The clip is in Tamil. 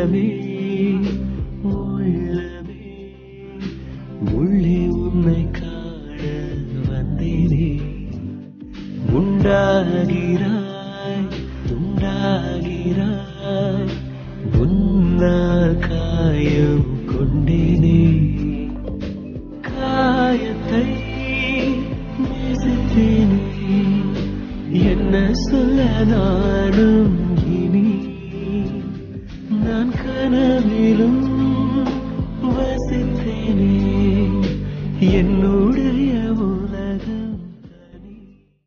உள்ளமே உள்ளமே உள்ளே உன்னை காண வந்தேனே உண்டாகிறாய் உண்டாகிறாய் உன்னால் காயம் கொண்டேனே காயத்தை நேசித்தேனே என்ன சொல்ல நானும் இனி நான் கனவிலும் வசித்தேனே என்னுள்